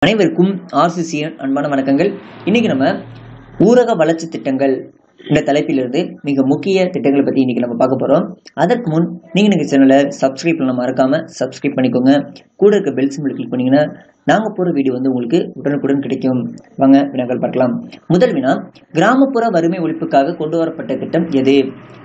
அனைவருக்கும் ஆர்சிசியின் அன்பான வணக்கங்கள் இன்னைக்கு நம்ம ஊரக வளர்ச்சி திட்டங்கள் இந்த தலைப்பிலிருந்து மிக முக்கிய திட்டங்களை பத்தி இன்னைக்கு நம்ம பார்க்க போறோம் அதற்கு முன் நீங்க எங்க சேனலை சப்ஸ்கிரைப் பண்ண மறக்காம சப்ஸ்கிரைப் பண்ணிக்கோங்க கூட இருக்க பெல் சிம்பிள் கிளிக் பண்ணீங்கன்னா நாங்க போற வீடியோ வந்து உங்களுக்கு உடனுக்குடன் கிடைக்கும் வாங்க வினாக்கள் பார்க்கலாம் முதல் வினா கிராமப்புற வறுமை ஒழிப்புக்காக கொண்டு வரப்பட்ட திட்டம் எது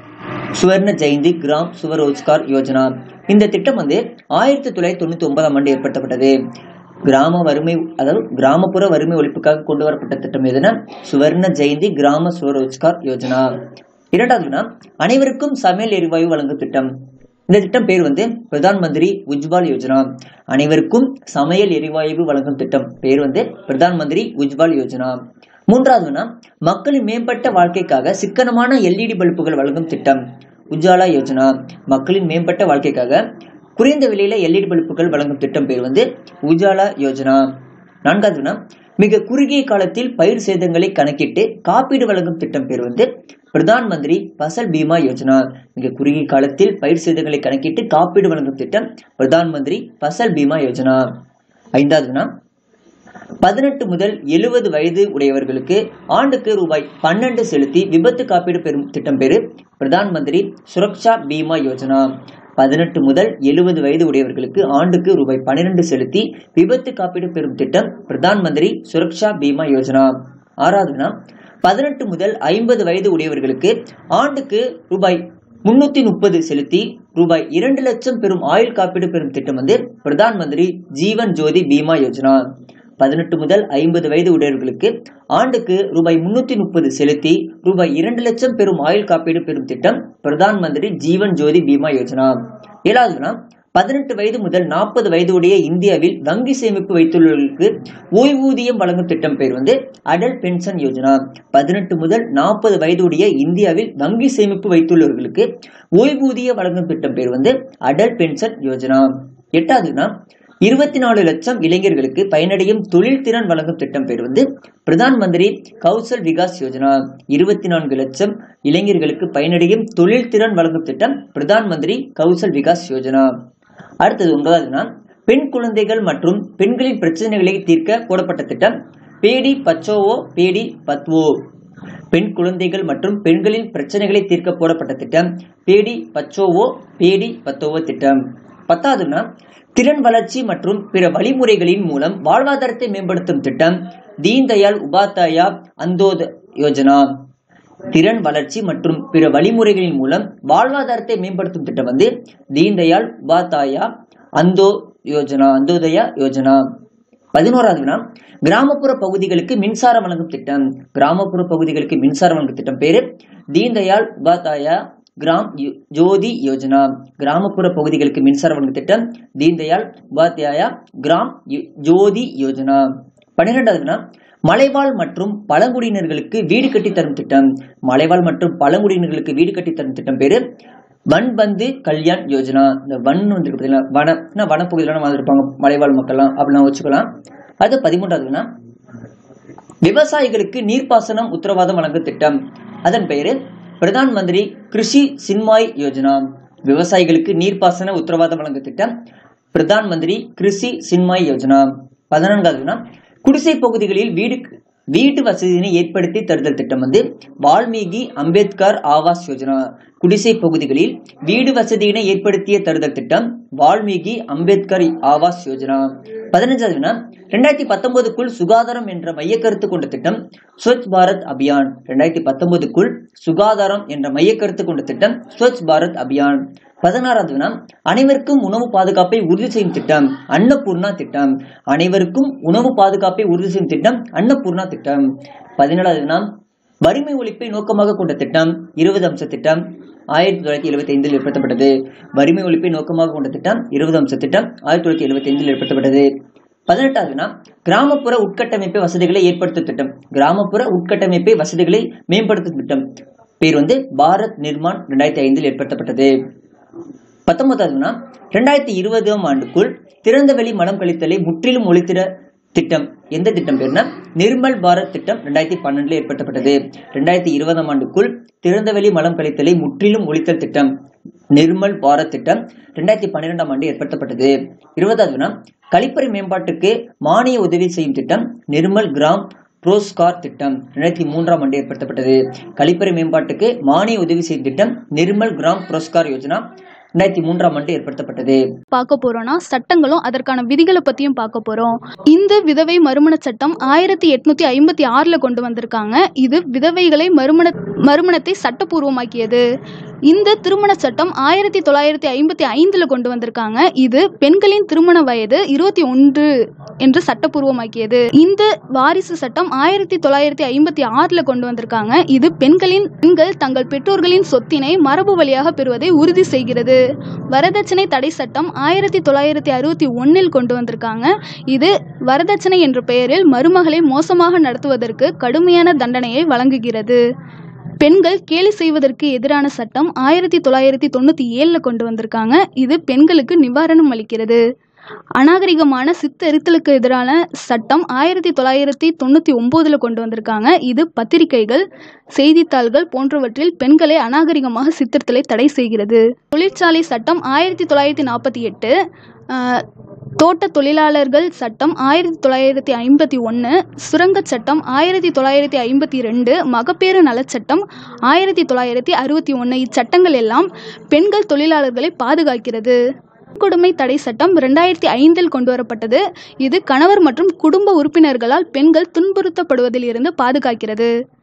சுவர்ண ஜெயந்தி கிராம் சுவரோஜ்கார் யோஜனா இந்த திட்டம் வந்து ஆயிரத்தி தொள்ளாயிரத்தி தொண்ணூத்தி ஒன்பதாம் ஆண்டு ஏற்படுத்தப்பட்டது கிராம வறுமை அதாவது கிராமப்புற வறுமை ஒழிப்புக்காக கொண்டு வரப்பட்ட திட்டம் எதுனா சுவர்ண ஜெயந்தி கிராம சுவரோஜ்கார் யோஜனா இரண்டாவது வினா அனைவருக்கும் சமையல் எரிவாயு வழங்கும் திட்டம் இந்த திட்டம் பேர் வந்து பிரதான் மந்திரி உஜ்வால் யோஜனா அனைவருக்கும் சமையல் எரிவாயு வழங்கும் திட்டம் பேர் வந்து பிரதான் மந்திரி உஜ்வால் யோஜனா மூன்றாவதுனா மக்களின் மேம்பட்ட வாழ்க்கைக்காக சிக்கனமான எல்இடி பல்புகள் வழங்கும் திட்டம் உஜாலா யோஜனா மக்களின் மேம்பட்ட வாழ்க்கைக்காக குறைந்த விலையில எல்இடி பல்புகள் வழங்கும் திட்டம் பேர் வந்து உஜாலா யோஜனா நான்காவதுனா மிக குறுகிய காலத்தில் பயிர் சேதங்களை கணக்கிட்டு காப்பீடு வழங்கும் திட்டம் பேர் வந்து பிரதான் மந்திரி பசல் பீமா யோஜனா மிக குறுகிய காலத்தில் பயிர் சேதங்களை கணக்கிட்டு காப்பீடு வழங்கும் திட்டம் பிரதான் மந்திரி பசல் பீமா யோஜனா ஐந்தாவதுனா பதினெட்டு முதல் எழுபது வயது உடையவர்களுக்கு ஆண்டுக்கு ரூபாய் பன்னெண்டு செலுத்தி விபத்து காப்பீடு பெறும் திட்டம் பேரு பிரதான் மந்திரி சுரக்ஷா பீமா யோஜனா பதினெட்டு முதல் எழுபது வயது உடையவர்களுக்கு ஆண்டுக்கு ரூபாய் பன்னிரண்டு செலுத்தி விபத்து காப்பீடு பெறும் திட்டம் பிரதான் மந்திரி சுரக்ஷா பீமா யோஜனா ஆறாவதுனா பதினெட்டு முதல் ஐம்பது வயது உடையவர்களுக்கு ஆண்டுக்கு ரூபாய் முன்னூத்தி முப்பது செலுத்தி ரூபாய் இரண்டு லட்சம் பெறும் ஆயுள் காப்பீடு பெறும் திட்டம் வந்து பிரதான் மந்திரி ஜீவன் ஜோதி பீமா யோஜனா பதினெட்டு முதல் ஐம்பது வயது உடையவர்களுக்கு ஆண்டுக்கு ரூபாய் முன்னூத்தி முப்பது செலுத்தி ரூபாய் இரண்டு லட்சம் பெறும் ஆயுள் காப்பீடு பெறும் திட்டம் பிரதான் மந்திரி ஜீவன் ஜோதி பீமா யோஜனா ஏழாவதுனா பதினெட்டு வயது முதல் நாற்பது வயது உடைய இந்தியாவில் வங்கி சேமிப்பு வைத்துள்ளவர்களுக்கு ஓய்வூதியம் வழங்கும் திட்டம் பேர் வந்து அடல் பென்ஷன் யோஜனா பதினெட்டு முதல் நாற்பது வயது உடைய இந்தியாவில் வங்கி சேமிப்பு வைத்துள்ளவர்களுக்கு ஓய்வூதியம் வழங்கும் திட்டம் பேர் வந்து அடல் பென்ஷன் யோஜனா எட்டாவதுனா இருபத்தி நாலு லட்சம் இளைஞர்களுக்கு பயனடையும் தொழில் திறன் வழங்கும் திட்டம் பேர் வந்து பிரதான் மந்திரி கௌசல் விகாஸ் யோஜனா இருபத்தி நான்கு லட்சம் இளைஞர்களுக்கு பயனடையும் தொழில் திறன் வழங்கும் திட்டம் பிரதான் மந்திரி கௌசல் விகாஸ் யோஜனா அடுத்தது ஒன்பதாவதுனா பெண் குழந்தைகள் மற்றும் பெண்களின் பிரச்சனைகளை தீர்க்க போடப்பட்ட திட்டம் பேடி பச்சோவோ பேடி பத்வோ பெண் குழந்தைகள் மற்றும் பெண்களின் பிரச்சனைகளை தீர்க்க போடப்பட்ட திட்டம் பேடி பச்சோவோ பேடி பத்தோவோ திட்டம் பத்தாவதுனா திறன் வளர்ச்சி மற்றும் பிற வழிமுறைகளின் மூலம் வாழ்வாதாரத்தை மேம்படுத்தும் திட்டம் தீன்தயாள் உபாத்யாயா அந்தோத யோஜனா திறன் வளர்ச்சி மற்றும் பிற வழிமுறைகளின் மூலம் வாழ்வாதாரத்தை மேம்படுத்தும் திட்டம் வந்து தீன்தயாள் உபாத்யாயா அந்தோ யோஜனா அந்தோதயா யோஜனா பதினோராவது வினா கிராமப்புற பகுதிகளுக்கு மின்சாரம் வழங்கும் திட்டம் கிராமப்புற பகுதிகளுக்கு மின்சாரம் வழங்கும் திட்டம் பேரு தீன்தயாள் உபாத்யாயா கிராம் ஜோதி யோஜனா கிராமப்புற பகுதிகளுக்கு மின்சாரம் வழங்கும் திட்டம் தீன்தயாள் உபாத்யாயா கிராம் ஜோதி யோஜனா பன்னிரெண்டாவதுனா மலைவாழ் மற்றும் பழங்குடியினர்களுக்கு வீடு கட்டி தரும் திட்டம் மலைவாழ் மற்றும் பழங்குடியினர்களுக்கு வீடு கட்டி தரும் திட்டம் பேரு வன்பந்து கல்யாண் யோஜனா இந்த வன் வந்து பார்த்தீங்கன்னா வன வனப்பகுதியிலாம் வாழ்ந்துருப்பாங்க மலைவாழ் மக்கள்லாம் அப்படிலாம் வச்சுக்கலாம் அது பதிமூன்றாவதுனா விவசாயிகளுக்கு நீர்ப்பாசனம் உத்தரவாதம் வழங்கும் திட்டம் அதன் பெயரு பிரதான் மந்திரி கிருஷி சின்மாய் யோஜனா விவசாயிகளுக்கு நீர்ப்பாசன உத்தரவாதம் வழங்கும் திட்டம் பிரதான் மந்திரி கிருஷி சின்மாய் யோஜனா பதினான்காவதுனா குடிசை பகுதிகளில் வீடு வீட்டு வசதியினை ஏற்படுத்தி தருதல் திட்டம் வந்து வால்மீகி அம்பேத்கர் ஆவாஸ் யோஜனா குடிசை பகுதிகளில் வீடு வசதியினை ஏற்படுத்திய தருதல் திட்டம் வால்மீகி அம்பேத்கர் ஆவாஸ் யோஜனா பதினஞ்சாவதுனா ரெண்டாயிரத்தி பத்தொன்பதுக்குள் சுகாதாரம் என்ற மைய கருத்து கொண்ட திட்டம் ஸ்வச் பாரத் அபியான் ரெண்டாயிரத்தி பத்தொன்பதுக்குள் சுகாதாரம் என்ற மைய கருத்து கொண்ட திட்டம் ஸ்வச் பாரத் அபியான் பதினாறாவது வினா அனைவருக்கும் உணவு பாதுகாப்பை உறுதி செய்யும் திட்டம் அன்னபூர்ணா திட்டம் அனைவருக்கும் உணவு பாதுகாப்பை உறுதி செய்யும் திட்டம் அன்னபூர்ணா திட்டம் பதினேழாவது வினா வறுமை ஒழிப்பை நோக்கமாக கொண்ட திட்டம் இருபது அம்ச திட்டம் ஆயிரத்தி தொள்ளாயிரத்தி எழுபத்தி ஐந்தில் ஏற்படுத்தப்பட்டது வறுமை ஒழிப்பை நோக்கமாக கொண்ட திட்டம் இருபது அம்ச திட்டம் ஆயிரத்தி தொள்ளாயிரத்தி எழுபத்தி ஐந்தில் ஏற்படுத்தப்பட்டது பதினெட்டாவதுனா கிராமப்புற உட்கட்டமைப்பு வசதிகளை ஏற்படுத்தும் திட்டம் கிராமப்புற உட்கட்டமைப்பை வசதிகளை மேம்படுத்தும் திட்டம் பேர் வந்து பாரத் நிர்மான் ரெண்டாயிரத்தி ஐந்தில் ஏற்படுத்தப்பட்டது பத்தொன்பதாவதுனா ரெண்டாயிரத்தி இருபதாம் ஆண்டுக்குள் திறந்தவெளி மலம் கழித்தலை முற்றிலும் ஒழித்திட திட்டம் எந்த திட்டம் பேர்னா நிர்மல் பாரத் திட்டம் ரெண்டாயிரத்தி பன்னெண்டுல ஏற்படுத்தப்பட்டது ரெண்டாயிரத்தி இருபதாம் ஆண்டுக்குள் திறந்தவெளி மலம் கழித்தலை முற்றிலும் ஒழித்தல் திட்டம் நிர்மல் பாரத் திட்டம் ரெண்டாயிரத்தி பன்னிரெண்டாம் ஆண்டு ஏற்படுத்தப்பட்டது இருபதாவது வினா கழிப்பறை மேம்பாட்டுக்கு மானிய உதவி செய்யும் திட்டம் நிர்மல் கிராம் புரோஸ்கார் திட்டம் ரெண்டாயிரத்தி மூன்றாம் ஆண்டு ஏற்படுத்தப்பட்டது கழிப்பறை மேம்பாட்டுக்கு மானிய உதவி செய்யும் திட்டம் நிர்மல் கிராம் புரோஸ்கார் யோஜனா ரெண்டாயிரத்தி மூன்றாம் ஆண்டு ஏற்படுத்தப்பட்டது பார்க்க போறோம்னா சட்டங்களும் அதற்கான விதிகளை பத்தியும் பார்க்க போறோம் இந்த விதவை மறுமண சட்டம் ஆயிரத்தி எட்நூத்தி ஐம்பத்தி ஆறுல கொண்டு வந்திருக்காங்க இது விதவைகளை மறுமண மறுமணத்தை சட்டப்பூர்வமாக்கியது இந்த திருமண சட்டம் ஆயிரத்தி தொள்ளாயிரத்தி ஐம்பத்தி ஐந்துல கொண்டு வந்திருக்காங்க இது பெண்களின் திருமண வயது இருபத்தி ஒன்று என்று சட்டப்பூர்வமாக்கியது இந்த வாரிசு சட்டம் ஆயிரத்தி தொள்ளாயிரத்தி ஐம்பத்தி ஆறுல கொண்டு வந்திருக்காங்க இது பெண்களின் பெண்கள் தங்கள் பெற்றோர்களின் சொத்தினை மரபு வழியாக பெறுவதை உறுதி செய்கிறது வரதட்சணை தடை சட்டம் ஆயிரத்தி தொள்ளாயிரத்தி அறுபத்தி ஒன்னில் கொண்டு வந்திருக்காங்க இது வரதட்சணை என்ற பெயரில் மருமகளை மோசமாக நடத்துவதற்கு கடுமையான தண்டனையை வழங்குகிறது பெண்கள் கேலி செய்வதற்கு எதிரான சட்டம் ஆயிரத்தி தொள்ளாயிரத்தி தொண்ணூற்றி ஏழில் கொண்டு வந்திருக்காங்க இது பெண்களுக்கு நிவாரணம் அளிக்கிறது அநாகரிகமான சித்தரித்தலுக்கு எதிரான சட்டம் ஆயிரத்தி தொள்ளாயிரத்தி தொண்ணூற்றி ஒம்போதில் கொண்டு வந்திருக்காங்க இது பத்திரிகைகள் செய்தித்தாள்கள் போன்றவற்றில் பெண்களை அநாகரிகமாக சித்தரித்தலை தடை செய்கிறது தொழிற்சாலை சட்டம் ஆயிரத்தி தொள்ளாயிரத்தி நாற்பத்தி எட்டு தோட்ட தொழிலாளர்கள் சட்டம் ஆயிரத்தி தொள்ளாயிரத்தி ஐம்பத்தி ஒன்று சுரங்கச் சட்டம் ஆயிரத்தி தொள்ளாயிரத்தி ஐம்பத்தி ரெண்டு மகப்பேறு நலச்சட்டம் ஆயிரத்தி தொள்ளாயிரத்தி அறுபத்தி ஒன்று இச்சட்டங்கள் எல்லாம் பெண்கள் தொழிலாளர்களை பாதுகாக்கிறது கொடுமை தடை சட்டம் ரெண்டாயிரத்தி ஐந்தில் கொண்டு வரப்பட்டது இது கணவர் மற்றும் குடும்ப உறுப்பினர்களால் பெண்கள் துன்புறுத்தப்படுவதில் இருந்து பாதுகாக்கிறது